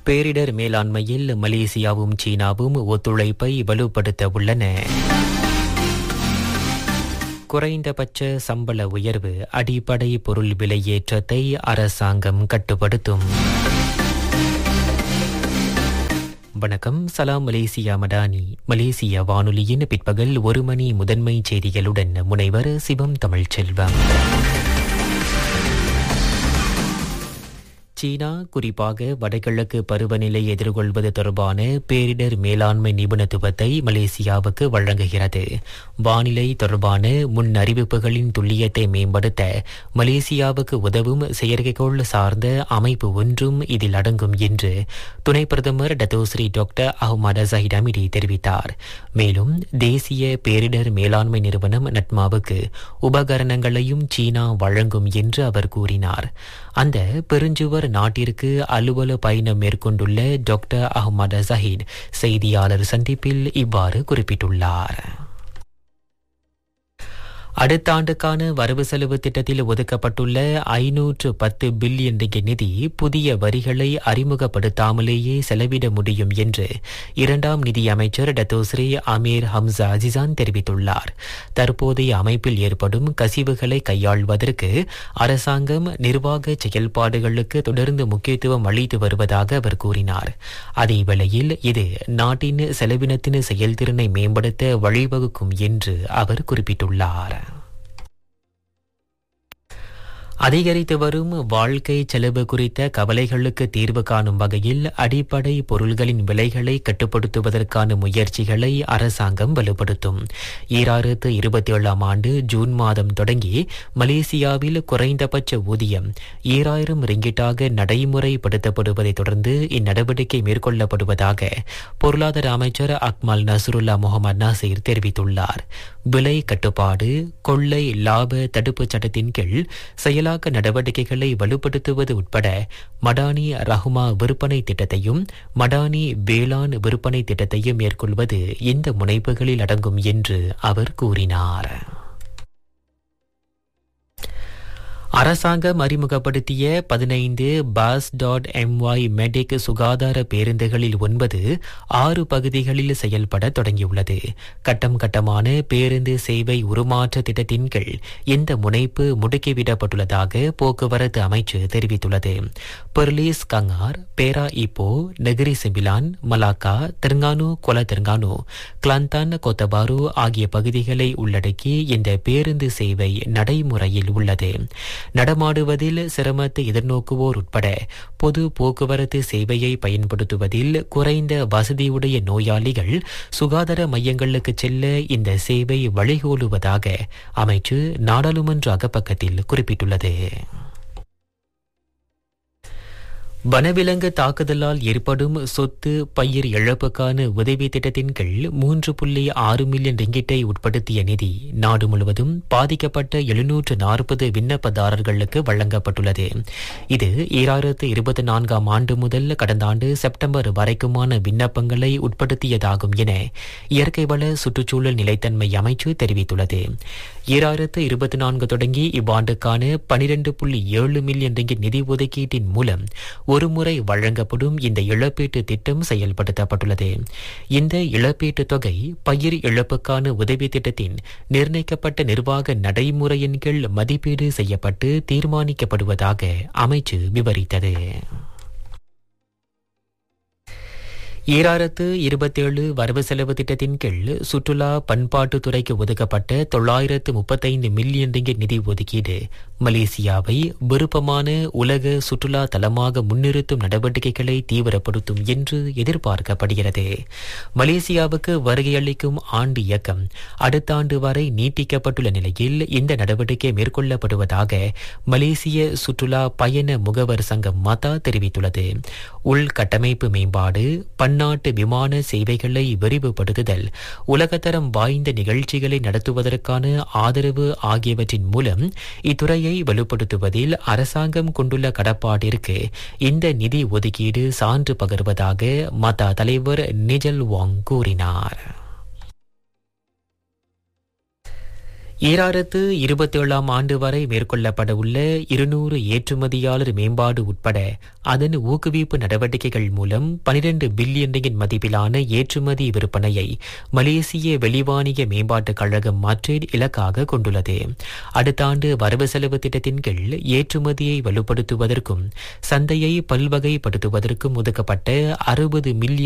பேரிடர் மேலாண்மையில் மலேசியாவும் சீனாவும் ஒத்துழைப்பை வலுப்படுத்த உள்ளன குறைந்தபட்ச சம்பள உயர்வு அடிப்படை பொருள் விலையேற்றத்தை அரசாங்கம் கட்டுப்படுத்தும் வணக்கம் சலாம் மலேசியா மடானி மலேசிய வானொலியின் பிற்பகல் ஒரு மணி முதன்மை செய்திகளுடன் முனைவர் சிவம் தமிழ்ச்செல்வம் சீனா குறிப்பாக வடகிழக்கு பருவநிலை எதிர்கொள்வது தொடர்பான பேரிடர் மேலாண்மை நிபுணத்துவத்தை மலேசியாவுக்கு வழங்குகிறது வானிலை தொடர்பான முன் அறிவிப்புகளின் துல்லியத்தை மேம்படுத்த மலேசியாவுக்கு உதவும் செயற்கைக்கோள் சார்ந்த அமைப்பு ஒன்றும் இதில் அடங்கும் என்று துணை பிரதமர் Dato Sri doctor Ahmad Zahid Hamidi தெரிவித்தார் மேலும் தேசிய பேரிடர் மேலாண்மை நிறுவனம் நட்மாவுக்கு உபகரணங்களையும் சீனா வழங்கும் என்று அவர் கூறினார் அந்த பெருஞ்சுவர் நாட்டிற்கு அலுவல பயணம் மேற்கொண்டுள்ள டாக்டர் அஹ்மத் ஜஹீத் செய்தியாளர் சந்திப்பில் இவ்வாறு குறிப்பிட்டுள்ளார் அடுத்த ஆண்டுக்கான வரவு செலவு திட்டத்தில் ஒதுக்கப்பட்டுள்ள ஐநூற்று பத்து பில்லியன் ரிங்கிட் நிதி புதிய வரிகளை அறிமுகப்படுத்தாமலேயே செலவிட முடியும் என்று இரண்டாம் நிதி அமைச்சர் டத்தோஸ்ரீ அமீர் ஹம்சா அஜிசான் தெரிவித்துள்ளார் தற்போதைய அமைப்பில் ஏற்படும் கசிவுகளை கையாள்வதற்கு அரசாங்கம் நிர்வாக செயல்பாடுகளுக்கு தொடர்ந்து முக்கியத்துவம் அளித்து வருவதாக அவர் கூறினார் அதே வேளையில் இது நாட்டின் செலவினத்தின் செயல்திறனை மேம்படுத்த வழிவகுக்கும் என்று அவர் குறிப்பிட்டுள்ளார் அதிகரித்து வரும் வாழ்க்கை செலவு குறித்த கவலைகளுக்கு தீர்வு காணும் வகையில் அடிப்படை பொருள்களின் விலைகளை கட்டுப்படுத்துவதற்கான முயற்சிகளை அரசாங்கம் வலுப்படுத்தும் ஈராயிரத்து இருபத்தி ஏழாம் ஆண்டு ஜூன் மாதம் தொடங்கி மலேசியாவில் குறைந்தபட்ச ஊதியம் ஈராயிரம் ரிங்கிட்டாக நடைமுறைப்படுத்தப்படுவதை தொடர்ந்து இந்நடவடிக்கை மேற்கொள்ளப்படுவதாக பொருளாதார அமைச்சர் அக்மல் நசருல்லா முகமது நாசீர் தெரிவித்துள்ளார் விலை கட்டுப்பாடு கொள்ளை லாப தடுப்புச் சட்டத்தின் கீழ் செயல் செயலாக்க நடவடிக்கைகளை வலுப்படுத்துவது உட்பட மடானி ரஹ்மா விற்பனை திட்டத்தையும் மடானி வேளாண் விற்பனை திட்டத்தையும் மேற்கொள்வது இந்த முனைப்புகளில் அடங்கும் என்று அவர் கூறினார் அரசாங்கம் அறிமுகப்படுத்திய பதினைந்து பாஸ் டாட் எம்ஒய் மெடிக் சுகாதார பேருந்துகளில் ஒன்பது ஆறு பகுதிகளில் செயல்பட தொடங்கியுள்ளது கட்டம் கட்டமான பேருந்து சேவை உருமாற்ற திட்டத்தின் கீழ் இந்த முனைப்பு முடுக்கிவிடப்பட்டுள்ளதாக போக்குவரத்து அமைச்சு தெரிவித்துள்ளது பெர்லீஸ் கங்கார் பேரா இப்போ நெகிரி சிம்பிலான் மலாக்கா தெர்ங்கானு கொல தெர்ங்கானு கிளாந்தான் கொத்தபாரு ஆகிய பகுதிகளை உள்ளடக்கி இந்த பேருந்து சேவை நடைமுறையில் உள்ளது நடமாடுவதில் சிரமத்தை எதிர்நோக்குவோர் உட்பட பொது போக்குவரத்து சேவையை பயன்படுத்துவதில் குறைந்த வசதியுடைய நோயாளிகள் சுகாதார மையங்களுக்கு செல்ல இந்த சேவை வழிகோலுவதாக அமைச்சு நாடாளுமன்ற அகப்பக்கத்தில் குறிப்பிட்டுள்ளது வனவிலங்கு தாக்குதலால் ஏற்படும் சொத்து பயிர் இழப்புக்கான உதவி திட்டத்தின் கீழ் மூன்று புள்ளி ஆறு மில்லியன் ரிங்கிட்டை உட்படுத்திய நிதி நாடு முழுவதும் பாதிக்கப்பட்ட எழுநூற்று நாற்பது விண்ணப்பதாரர்களுக்கு வழங்கப்பட்டுள்ளது இது ஈராயிரத்து இருபத்தி நான்காம் ஆண்டு முதல் கடந்த ஆண்டு செப்டம்பர் வரைக்குமான விண்ணப்பங்களை உட்படுத்தியதாகும் என இயற்கை வள சுற்றுச்சூழல் நிலைத்தன்மை அமைச்சு தெரிவித்துள்ளது ஈராயிரத்து இருபத்தி நான்கு தொடங்கி இவ்வாண்டுக்கான பனிரெண்டு புள்ளி ஏழு மில்லியன் ரிங்கிட் நிதி ஒதுக்கீட்டின் மூலம் ஒருமுறை வழங்கப்படும் இந்த இழப்பீட்டு திட்டம் செயல்படுத்தப்பட்டுள்ளது இந்த இழப்பீட்டு தொகை பயிர் இழப்புக்கான உதவி திட்டத்தின் நிர்ணயிக்கப்பட்ட நிர்வாக நடைமுறையின் கீழ் மதிப்பீடு செய்யப்பட்டு தீர்மானிக்கப்படுவதாக அமைச்சு விவரித்தது ஈராயிரத்து இருபத்தேழு வரவு செலவு திட்டத்தின் கீழ் சுற்றுலா பண்பாட்டுத்துறைக்கு ஒதுக்கப்பட்ட தொள்ளாயிரத்து முப்பத்தைந்து மில்லியன் ரிங்கிட் நிதி ஒதுக்கீடு மலேசியாவை விருப்பமான உலக சுற்றுலா தலமாக முன்னிறுத்தும் நடவடிக்கைகளை தீவிரப்படுத்தும் என்று எதிர்பார்க்கப்படுகிறது மலேசியாவுக்கு வருகையளிக்கும் ஆண்டு இயக்கம் அடுத்த ஆண்டு வரை நீட்டிக்கப்பட்டுள்ள நிலையில் இந்த நடவடிக்கை மேற்கொள்ளப்படுவதாக மலேசிய சுற்றுலா பயண முகவர் சங்கம் மதா தெரிவித்துள்ளது உள்கட்டமைப்பு மேம்பாடு பன்னாட்டு விமான சேவைகளை விரிவுபடுத்துதல் உலகத்தரம் வாய்ந்த நிகழ்ச்சிகளை நடத்துவதற்கான ஆதரவு ஆகியவற்றின் மூலம் இத்துறையை வலுப்படுத்துவதில் அரசாங்கம் கொண்டுள்ள கடப்பாட்டிற்கு இந்த நிதி ஒதுக்கீடு சான்று பகர்வதாக மதா தலைவர் நிஜல் வாங் கூறினார் ஈராயிரத்து இருபத்தேழாம் ஆண்டு வரை மேற்கொள்ளப்பட உள்ள இருநூறு ஏற்றுமதியாளர் மேம்பாடு உட்பட அதன் ஊக்குவிப்பு நடவடிக்கைகள் மூலம் பனிரெண்டு பில்லியன் ரிங்கிட் மதிப்பிலான ஏற்றுமதி விற்பனையை மலேசிய வெளிவாணிக மேம்பாட்டுக் கழகம் மாற்றேட் இலக்காக கொண்டுள்ளது அடுத்த ஆண்டு வரவு செலவு திட்டத்தின் கீழ் ஏற்றுமதியை வலுப்படுத்துவதற்கும் சந்தையை பல்வகைப்படுத்துவதற்கும் ஒதுக்கப்பட்ட அறுபது மில்லியன்